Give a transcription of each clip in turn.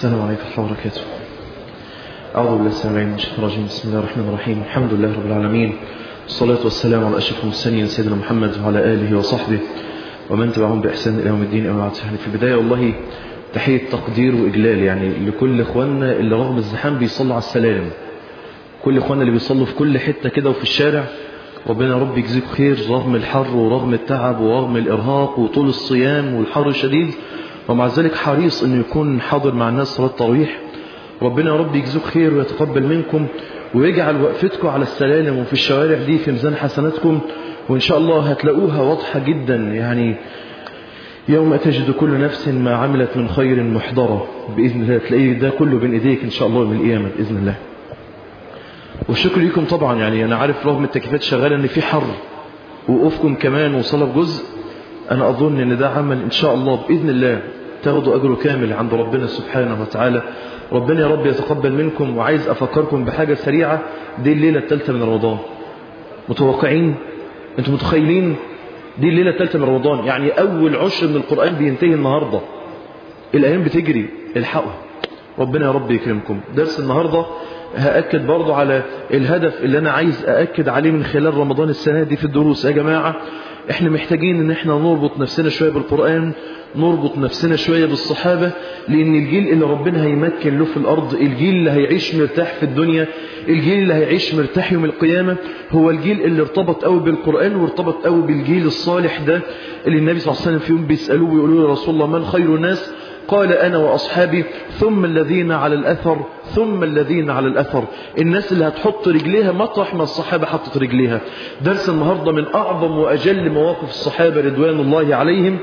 السلام عليكم ورحمة الله وبركاته أعوذ بالله السلام عليكم من الشيطان الرجيم بسم الله الرحمن الرحيم الحمد لله رب العالمين والصلاة والسلام على أشرف المرسلين سيدنا محمد وعلى آله وصحبه ومن تبعهم بإحسان إلى يوم الدين أما بعد يعني في البداية والله تحية تقدير وإجلال يعني لكل إخواننا اللي رغم الزحام بيصلوا على السلالم كل إخواننا اللي بيصلوا في كل حتة كده وفي الشارع ربنا يا رب يجزيك خير رغم الحر ورغم التعب ورغم الإرهاق وطول الصيام والحر الشديد ومع ذلك حريص أنه يكون حاضر مع الناس صلاة التراويح ربنا يا رب يجزيك خير ويتقبل منكم ويجعل وقفتكم على السلالم وفي الشوارع دي في ميزان حسناتكم وإن شاء الله هتلاقوها واضحة جدا يعني يوم تجد كل نفس ما عملت من خير محضرة بإذن الله تلاقيه ده كله بين إيديك إن شاء الله من القيامة بإذن الله والشكر لكم طبعا يعني أنا عارف رغم التكييفات شغالة إن في حر وقوفكم كمان وصلاة بجزء أنا أظن إن ده عمل إن شاء الله بإذن الله تاخدوا أجره كامل عند ربنا سبحانه وتعالى ربنا يا رب يتقبل منكم وعايز أفكركم بحاجة سريعة دي الليلة الثالثة من رمضان متوقعين أنتم متخيلين دي الليلة الثالثة من رمضان يعني أول عشر من القرآن بينتهي النهاردة الأيام بتجري الحقوا ربنا يا رب يكرمكم درس النهاردة هأكد برضو على الهدف اللي أنا عايز أأكد عليه من خلال رمضان السنة دي في الدروس يا جماعة احنا محتاجين ان احنا نربط نفسنا شوية بالقرآن نربط نفسنا شوية بالصحابة لان الجيل اللي ربنا هيمكن له في الارض الجيل اللي هيعيش مرتاح في الدنيا الجيل اللي هيعيش مرتاح يوم القيامة هو الجيل اللي ارتبط قوي بالقرآن وارتبط قوي بالجيل الصالح ده اللي النبي صلى الله عليه وسلم في يوم بيسألوه ويقولوا له رسول الله من خير الناس قال أنا وأصحابي ثم الذين على الأثر ثم الذين على الأثر الناس اللي هتحط رجليها مطرح ما الصحابة حطت رجليها درس النهاردة من أعظم وأجل مواقف الصحابة رضوان الله عليهم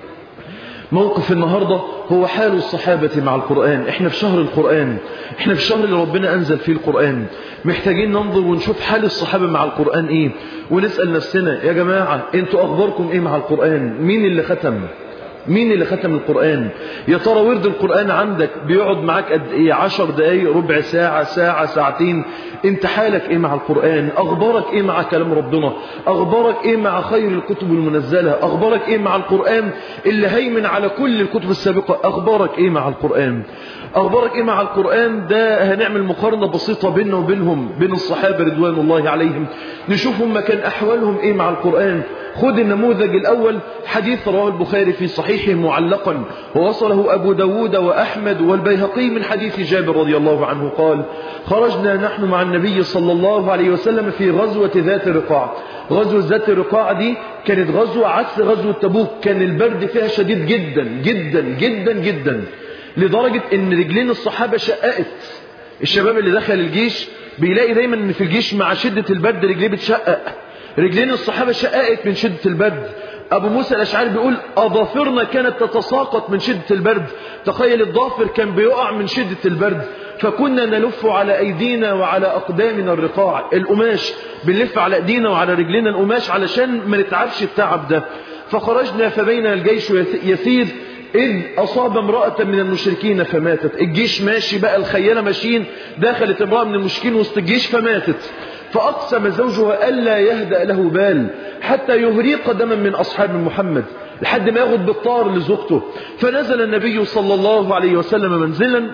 موقف النهاردة هو حال الصحابة مع القرآن احنا في شهر القرآن احنا في الشهر اللي ربنا أنزل فيه القرآن محتاجين ننظر ونشوف حال الصحابة مع القرآن ايه ونسأل نفسنا يا جماعة انتوا أخباركم ايه مع القرآن مين اللي ختم مين اللي ختم القرآن يا ترى ورد القرآن عندك بيقعد معاك قد ايه عشر دقايق ربع ساعة ساعة ساعتين انت حالك ايه مع القرآن اخبارك ايه مع كلام ربنا اخبارك ايه مع خير الكتب المنزلة اخبارك ايه مع القرآن اللي هيمن على كل الكتب السابقة اخبارك ايه مع القرآن اخبارك ايه مع القرآن ده هنعمل مقارنة بسيطة بيننا وبينهم بين الصحابة رضوان الله عليهم نشوف هم كان احوالهم ايه مع القرآن خد النموذج الاول حديث رواه البخاري في صحيحه معلقا ووصله ابو داود واحمد والبيهقي من حديث جابر رضي الله عنه قال خرجنا نحن مع النبي صلى الله عليه وسلم في غزوة ذات الرقاع غزوة ذات الرقاع دي كانت غزوة عكس غزوة تبوك كان البرد فيها شديد جدا جدا جدا جدا لدرجة ان رجلين الصحابة شققت الشباب اللي دخل الجيش بيلاقي دايما ان في الجيش مع شدة البرد رجليه بتشقق رجلين الصحابة شققت من شدة البرد أبو موسى الأشعري بيقول أظافرنا كانت تتساقط من شدة البرد تخيل الضافر كان بيقع من شدة البرد فكنا نلف على أيدينا وعلى أقدامنا الرقاع القماش بنلف على أيدينا وعلى رجلنا القماش علشان ما نتعبش التعب ده فخرجنا فبين الجيش يسير إذ أصاب امرأة من المشركين فماتت الجيش ماشي بقى الخيالة ماشيين دخلت امرأة من المشركين وسط الجيش فماتت فأقسم زوجها ألا يهدأ له بال حتى يهريق دما من أصحاب محمد لحد ما ياخد بالطار لزوجته فنزل النبي صلى الله عليه وسلم منزلا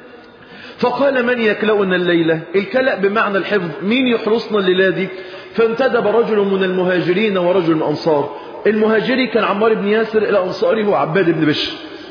فقال من يكلؤنا الليلة الكلأ بمعنى الحفظ مين يحرسنا الليلة دي فانتدب رجل من المهاجرين ورجل من الأنصار المهاجري كان عمار بن ياسر الأنصاري هو عباد بن بشر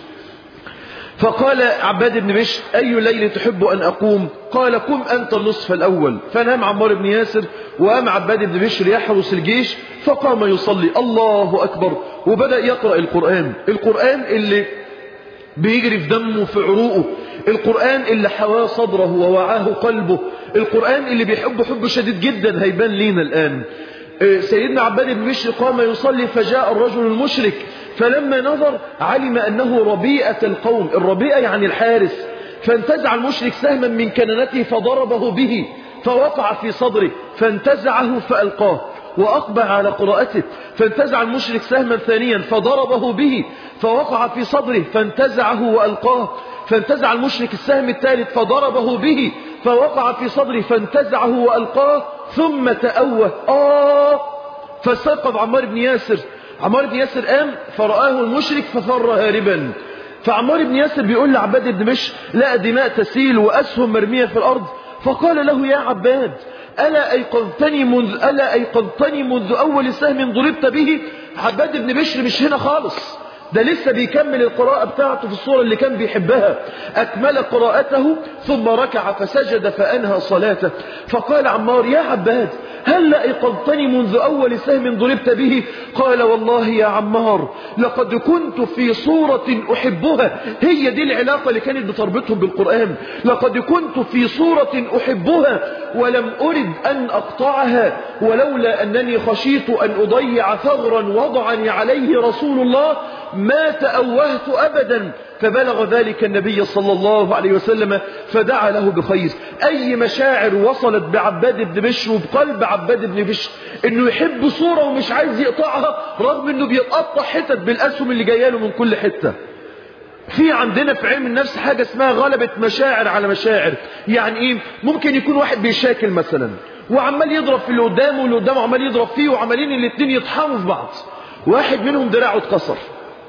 فقال عباد بن بشر أي ليل تحب أن أقوم قال قم أنت النصف الأول فنام عمار بن ياسر وقام عباد بن بشر يحرس الجيش فقام يصلي الله أكبر وبدأ يقرأ القرآن القرآن اللي بيجري في دمه في عروقه القرآن اللي حواه صدره ووعاه قلبه القرآن اللي بيحبه حب شديد جدا هيبان لينا الآن سيدنا عباد بن بشر قام يصلي فجاء الرجل المشرك فلما نظر علم أنه ربيئة القوم الربيئة يعني الحارس فانتزع المشرك سهما من كنانته فضربه به فوقع في صدره فانتزعه فألقاه وأقبع على قراءته فانتزع المشرك سهما ثانيا فضربه به فوقع في صدره فانتزعه وألقاه فانتزع المشرك السهم الثالث فضربه به فوقع في صدره فانتزعه وألقاه ثم تأوه آه فاستيقظ عمار بن ياسر عمار بن ياسر قام فرآه المشرك ففر هاربا فعمار بن ياسر بيقول لعباد بن بشر لقى دماء تسيل وأسهم مرمية في الأرض فقال له يا عباد ألا أيقظتني منذ, ألا أيقظتني منذ أول سهم ضربت به عباد بن بشر مش هنا خالص ده لسه بيكمل القراءة بتاعته في الصورة اللي كان بيحبها أكمل قراءته ثم ركع فسجد فأنهى صلاته فقال عمار يا عباد هل أيقظتني منذ أول سهم ضربت به قال والله يا عمار لقد كنت في صورة أحبها هي دي العلاقة اللي كانت بتربطهم بالقرآن لقد كنت في صورة أحبها ولم أرد أن أقطعها ولولا أنني خشيت أن أضيع ثغرا وضعني عليه رسول الله ما تأوهت أبدا فبلغ ذلك النبي صلى الله عليه وسلم فدعا له بخير أي مشاعر وصلت بعباد بن بشر وبقلب عباد بن بشر إنه يحب صورة ومش عايز يقطعها رغم إنه بيتقطع حتت بالأسهم اللي جايه له من كل حتة في عندنا في علم النفس حاجة اسمها غلبة مشاعر على مشاعر يعني ايه ممكن يكون واحد بيشاكل مثلا وعمال يضرب في اللي قدامه واللي قدامه عمال يضرب فيه وعمالين الاثنين يطحنوا في بعض واحد منهم دراعه اتكسر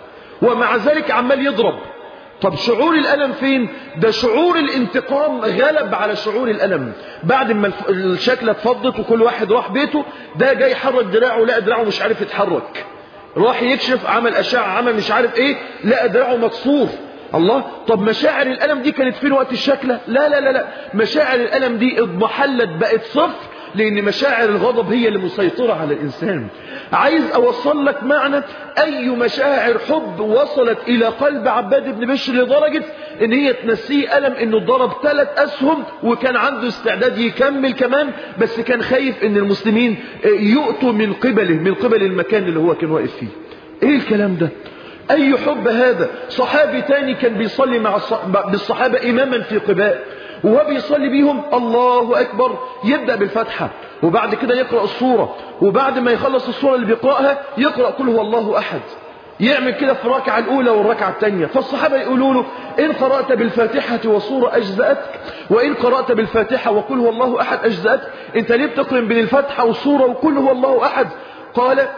ومع ذلك عمال يضرب طب شعور الألم فين ده شعور الانتقام غلب على شعور الألم بعد ما الشكلة اتفضت وكل واحد راح بيته ده جاي يحرك دراعه لقى دراعه مش عارف يتحرك راح يكشف عمل أشعة عمل مش عارف ايه لقى دراعه مكسور الله طب مشاعر الألم دي كانت فين وقت الشكلة لا لا لا لا مشاعر الألم دي اضمحلت بقت صفر لأن مشاعر الغضب هي اللي مسيطرة على الإنسان عايز أوصل لك معنى أي مشاعر حب وصلت إلى قلب عباد بن بشر لدرجة إن هي تنسيه ألم إنه ضرب ثلاث أسهم وكان عنده استعداد يكمل كمان بس كان خايف إن المسلمين يؤتوا من قبله من قبل المكان اللي هو كان واقف فيه إيه الكلام ده أي حب هذا صحابي تاني كان بيصلي مع بالصحابة إماما في قباء وهو بيصلي بيهم الله أكبر يبدأ بالفتحة وبعد كده يقرأ الصورة وبعد ما يخلص الصورة اللي بيقرأها يقرأ كل هو الله أحد يعمل كده في الركعة الأولى والركعة الثانية فالصحابة يقولوا له إن قرأت بالفاتحة والصورة أجزأتك وإن قرأت بالفاتحة وكل هو الله أحد أجزأتك أنت ليه بتقرن بين الفاتحة والصورة وكل هو الله أحد قال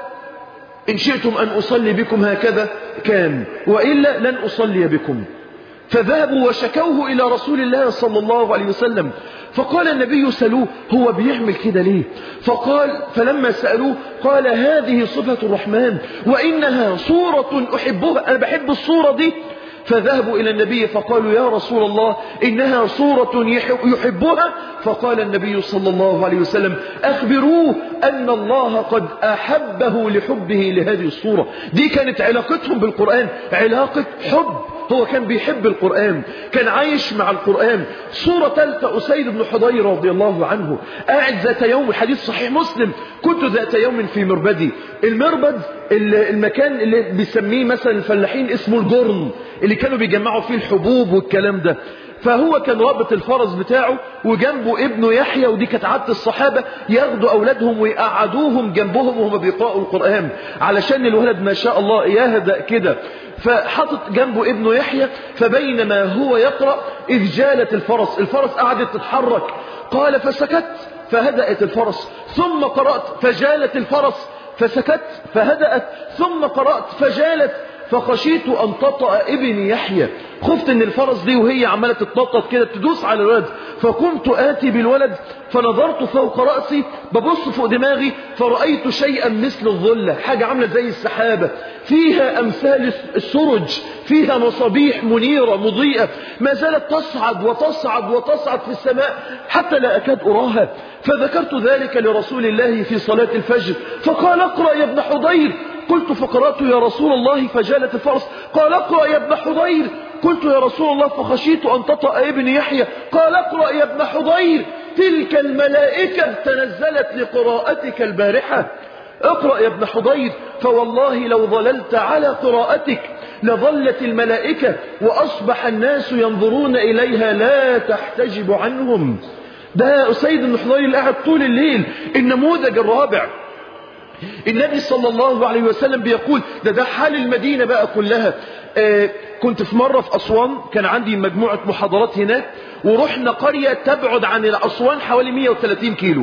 إن شئتم أن أصلي بكم هكذا كان وإلا لن أصلي بكم فذهبوا وشكوه إلى رسول الله صلى الله عليه وسلم فقال النبي سألوه هو بيعمل كده ليه فقال فلما سألوه قال هذه صفة الرحمن وإنها صورة أحبها أنا بحب الصورة دي فذهبوا إلى النبي فقالوا يا رسول الله إنها صورة يحبها فقال النبي صلى الله عليه وسلم أخبروه أن الله قد أحبه لحبه لهذه الصورة دي كانت علاقتهم بالقرآن علاقة حب هو كان بيحب القرآن كان عايش مع القرآن صورة ثالثة أسيد بن حضير رضي الله عنه قاعد ذات يوم حديث صحيح مسلم كنت ذات يوم في مربدي المربد المكان اللي بيسميه مثلا الفلاحين اسمه الجرن اللي كانوا بيجمعوا فيه الحبوب والكلام ده فهو كان رابط الفرس بتاعه وجنبه ابنه يحيى ودي كانت عادة الصحابة ياخدوا أولادهم ويقعدوهم جنبهم وهم بيقرأوا القرآن علشان الولد ما شاء الله يهدأ كده فحطت جنبه ابنه يحيى فبينما هو يقرأ إذ جالت الفرس الفرس قعدت تتحرك قال فسكت فهدأت الفرس ثم قرأت فجالت الفرس فسكت فهدأت ثم قرأت فجالت فخشيت أن تطأ ابني يحيى خفت ان الفرس دي وهي عمالة تتنطط كده تدوس على الولد فقمت آتي بالولد فنظرت فوق رأسي ببص فوق دماغي فرأيت شيئا مثل الظلة حاجة عاملة زي السحابة فيها أمثال السرج فيها مصابيح منيرة مضيئة ما زالت تصعد وتصعد وتصعد في السماء حتى لا أكاد أراها فذكرت ذلك لرسول الله في صلاة الفجر فقال اقرأ يا ابن حضير قلت فقرأت يا رسول الله فجالت الفرس قال اقرأ يا ابن حضير قلت يا رسول الله فخشيت أن تطأ ابن يحيى قال اقرأ يا ابن حضير تلك الملائكة تنزلت لقراءتك البارحة اقرأ يا ابن حضير فوالله لو ظللت على قراءتك لظلت الملائكة وأصبح الناس ينظرون إليها لا تحتجب عنهم ده أسيد بن حضير اللي قاعد طول الليل النموذج الرابع النبي صلى الله عليه وسلم بيقول ده ده حال المدينة بقى كلها آه كنت في مرة في أسوان كان عندي مجموعة محاضرات هناك ورحنا قرية تبعد عن أسوان حوالي 130 كيلو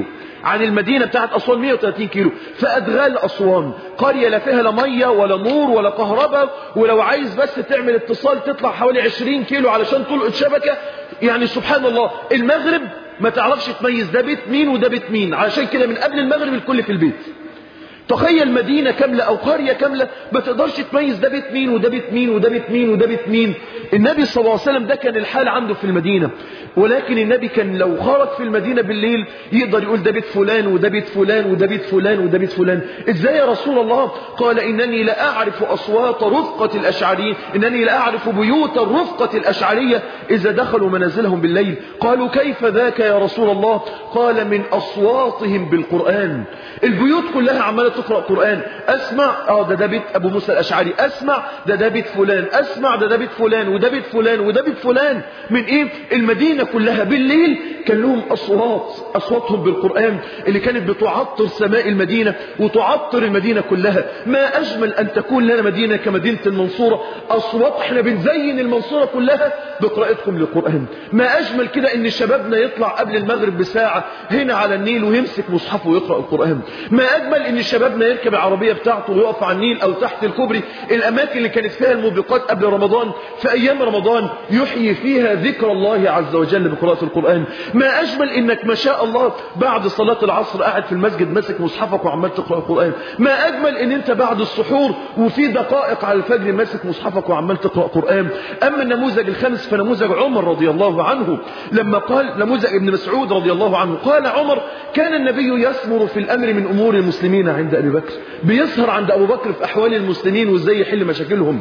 عن المدينة بتاعت أسوان 130 كيلو فأدغال أسوان قرية لا فيها لا مية ولا نور ولا كهرباء ولو عايز بس تعمل اتصال تطلع حوالي 20 كيلو علشان تلقط شبكة يعني سبحان الله المغرب ما تعرفش تميز ده بيت مين وده بيت مين علشان كده من قبل المغرب الكل في البيت تخيل مدينة كاملة أو قرية كاملة ما تقدرش تميز ده بيت مين وده بيت مين وده بيت مين وده بيت مين النبي صلى الله عليه وسلم ده كان الحال عنده في المدينة ولكن النبي كان لو خرج في المدينة بالليل يقدر يقول ده بيت فلان وده بيت فلان وده بيت فلان وده بيت فلان ازاي يا رسول الله قال إنني لا أعرف أصوات رفقة الأشعريين إنني لا أعرف بيوت الرفقة الأشعرية إذا دخلوا منازلهم بالليل قالوا كيف ذاك يا رسول الله قال من أصواتهم بالقرآن البيوت كلها عمالة تقرأ قرآن أسمع اه ده ده بيت أبو موسى الأشعري أسمع ده ده بيت فلان أسمع ده ده بيت فلان وده بيت فلان وده بيت فلان من إيه المدينة كلها بالليل كان لهم أصوات أصواتهم بالقرآن اللي كانت بتعطر سماء المدينة وتعطر المدينة كلها ما أجمل أن تكون لنا مدينة كمدينة المنصورة أصوات احنا بنزين المنصورة كلها بقراءتكم للقرآن ما أجمل كده أن شبابنا يطلع قبل المغرب بساعة هنا على النيل ويمسك مصحفه ويقرأ القرآن ما أجمل أن شبابنا يركب العربية بتاعته ويقف على النيل أو تحت الكوبري الأماكن اللي كانت فيها الموبقات قبل رمضان في أيام رمضان يحيي فيها ذكر الله عز وجل بقراءة القرآن ما أجمل إنك ما شاء الله بعد صلاة العصر قاعد في المسجد ماسك مصحفك وعمال تقرأ القرآن ما أجمل إن أنت بعد السحور وفي دقائق على الفجر ماسك مصحفك وعمال تقرأ قرآن أما النموذج الخامس فنموذج عمر رضي الله عنه لما قال نموذج ابن مسعود رضي الله عنه قال عمر كان النبي يثمر في الأمر من أمور المسلمين عند أبي بكر بيسهر عند أبو بكر في أحوال المسلمين وإزاي يحل مشاكلهم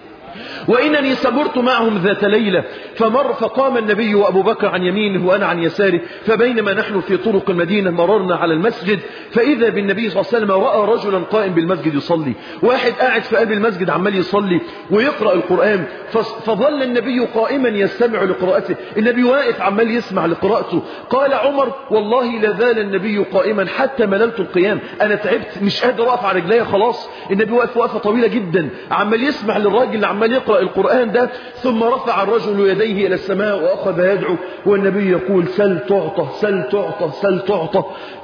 وإنني صبرت معهم ذات ليلة فمر فقام النبي وأبو بكر عن يمينه وأنا عن يساره فبينما نحن في طرق المدينة مررنا على المسجد فإذا بالنبي صلى الله عليه وسلم رأى رجلا قائم بالمسجد يصلي واحد قاعد في قلب المسجد عمال يصلي ويقرأ القرآن فظل النبي قائما يستمع لقراءته النبي واقف عمال يسمع لقراءته قال عمر والله لازال النبي قائما حتى مللت القيام أنا تعبت مش قادر أقف على رجلي خلاص النبي واقف وقفة طويلة جدا عمال يسمع للراجل اللي عمال يقرأ القرآن ده ثم رفع الرجل يديه إلى السماء وأخذ يدعو والنبي يقول سل تعطى سل تعطى سل تعطى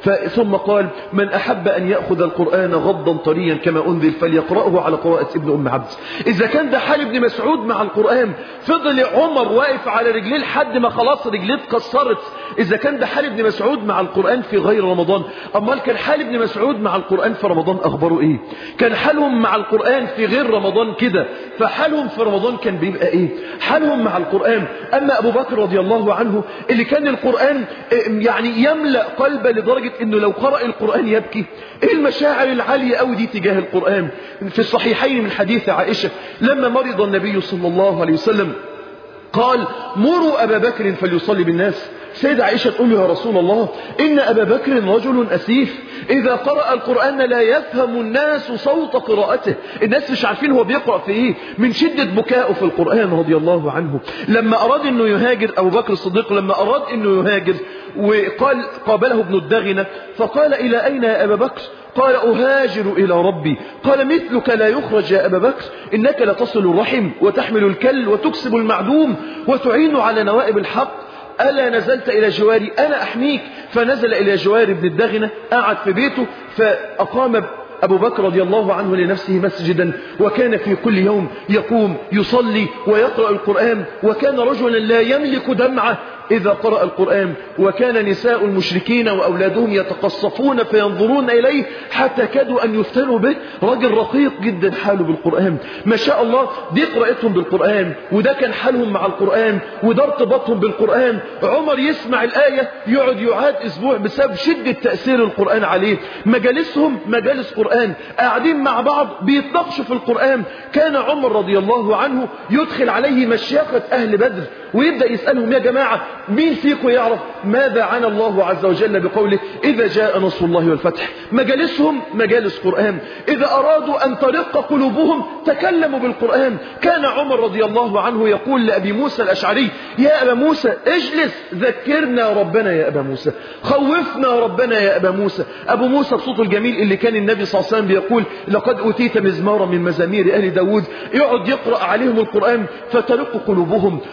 ثم قال من أحب أن يأخذ القرآن غضا طريا كما أنزل فليقرأه على قراءة ابن أم عبد إذا كان ده حال ابن مسعود مع القرآن فضل عمر واقف على رجليه لحد ما خلاص رجليه اتكسرت إذا كان ده حال ابن مسعود مع القرآن في غير رمضان أمال كان حال ابن مسعود مع القرآن في رمضان أخباره إيه كان حالهم مع القرآن في غير رمضان كده فحالهم في رمضان كان بيبقى إيه حالهم مع القرآن أما أبو بكر رضي الله عنه اللي كان القرآن يعني يملأ قلبه لدرجة أنه لو قرأ القرآن يبكي إيه المشاعر العالية أوي دي تجاه القرآن في الصحيحين من حديث عائشة لما مرض النبي صلى الله عليه وسلم قال مروا أبا بكر فليصلي بالناس سيدة عائشة تقول له يا رسول الله إن أبا بكر رجل أسيف إذا قرأ القرآن لا يفهم الناس صوت قراءته الناس مش عارفين هو بيقرأ في إيه من شدة بكائه في القرآن رضي الله عنه لما أراد أنه يهاجر أبو بكر الصديق لما أراد أنه يهاجر وقال قابله ابن الدغنة فقال إلى أين يا أبا بكر قال أهاجر إلى ربي قال مثلك لا يخرج يا أبا بكر إنك لتصل الرحم وتحمل الكل وتكسب المعدوم وتعين على نوائب الحق ألا نزلت إلى جواري أنا أحميك فنزل إلى جوار ابن الدغنة قعد في بيته فأقام أبو بكر رضي الله عنه لنفسه مسجدا وكان في كل يوم يقوم يصلي ويقرأ القرآن وكان رجلا لا يملك دمعة إذا قرأ القرآن وكان نساء المشركين وأولادهم يتقصفون فينظرون إليه حتى كادوا أن يفتنوا به رجل رقيق جدا حاله بالقرآن ما شاء الله دي قراءتهم بالقرآن وده كان حالهم مع القرآن وده ارتباطهم بالقرآن عمر يسمع الآية يقعد يعاد أسبوع بسبب شدة تأثير القرآن عليه مجالسهم مجالس قرآن قاعدين مع بعض بيتناقشوا في القرآن كان عمر رضي الله عنه يدخل عليه مشيخة أهل بدر ويبدأ يسألهم يا جماعة مين فيكم يعرف ماذا عن الله عز وجل بقوله إذا جاء نصر الله والفتح مجالسهم مجالس قرآن إذا أرادوا أن ترق قلوبهم تكلموا بالقرآن كان عمر رضي الله عنه يقول لأبي موسى الأشعري يا أبا موسى اجلس ذكرنا ربنا يا أبا موسى خوفنا ربنا يا أبا موسى أبو موسى بصوته الجميل اللي كان النبي صلى الله عليه وسلم بيقول لقد أتيت مزمارا من مزامير أهل داود يقعد يقرأ عليهم القرآن فترق قلوبهم وتدمع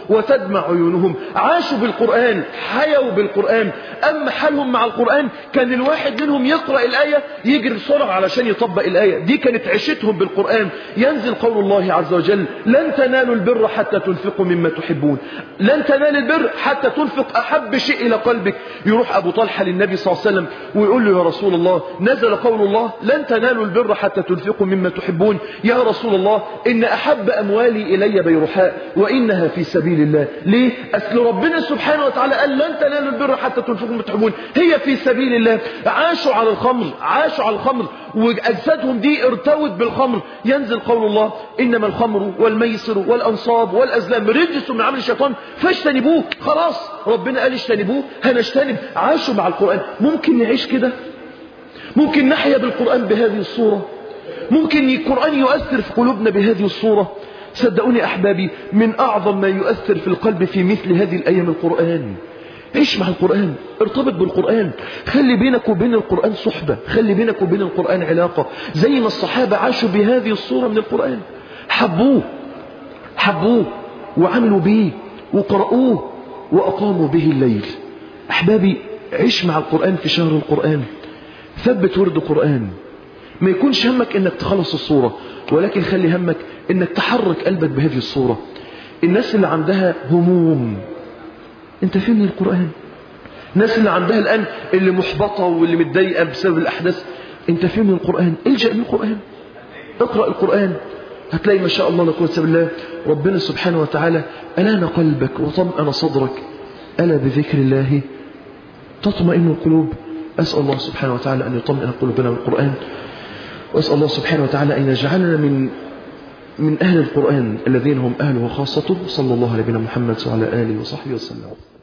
تدمع عيونهم عاشوا بالقرآن حيوا بالقرآن أما حالهم مع القرآن كان الواحد منهم يقرأ الآية يجري بسرعة علشان يطبق الآية دي كانت عيشتهم بالقرآن ينزل قول الله عز وجل لن تنالوا البر حتى تنفقوا مما تحبون لن تنال البر حتى تنفق أحب شيء إلى قلبك يروح أبو طلحة للنبي صلى الله عليه وسلم ويقول له يا رسول الله نزل قول الله لن تنالوا البر حتى تنفقوا مما تحبون يا رسول الله إن أحب أموالي إلي بيرحاء وإنها في سبيل الله ليه؟ أصل ربنا سبحانه وتعالى قال لن تنالوا البر حتى تنفقوا مما تحبون هي في سبيل الله عاشوا على الخمر عاشوا على الخمر وأجسادهم دي ارتوت بالخمر ينزل قول الله إنما الخمر والميسر والأنصاب والأزلام رجس من عمل الشيطان فاجتنبوه خلاص ربنا قال اجتنبوه هنجتنب عاشوا مع القرآن ممكن نعيش كده ممكن نحيا بالقرآن بهذه الصورة ممكن القرآن يؤثر في قلوبنا بهذه الصورة صدقوني أحبابي من أعظم ما يؤثر في القلب في مثل هذه الأيام القرآن عيش مع القرآن ارتبط بالقرآن خلي بينك وبين القرآن صحبة خلي بينك وبين القرآن علاقة زي ما الصحابة عاشوا بهذه الصورة من القرآن حبوه حبوه وعملوا به وقرأوه وأقاموا به الليل أحبابي عيش مع القرآن في شهر القرآن ثبت ورد قرآن ما يكونش همك انك تخلص الصورة ولكن خلي همك انك تحرك قلبك بهذه الصورة الناس اللي عندها هموم انت فين من القرآن الناس اللي عندها الآن اللي محبطة واللي متضايقة بسبب الأحداث انت فين من القرآن الجأ للقرآن اقرأ القرآن هتلاقي ما شاء الله لا قوه الا بالله ربنا سبحانه وتعالى ألان قلبك وطمأن صدرك ألا بذكر الله تطمئن القلوب أسأل الله سبحانه وتعالى أن يطمئن قلوبنا بالقرآن وأسأل الله سبحانه وتعالى أن يجعلنا من من أهل القرآن الذين هم أهله وخاصته صلى الله على نبينا محمد وعلى آله وصحبه وسلم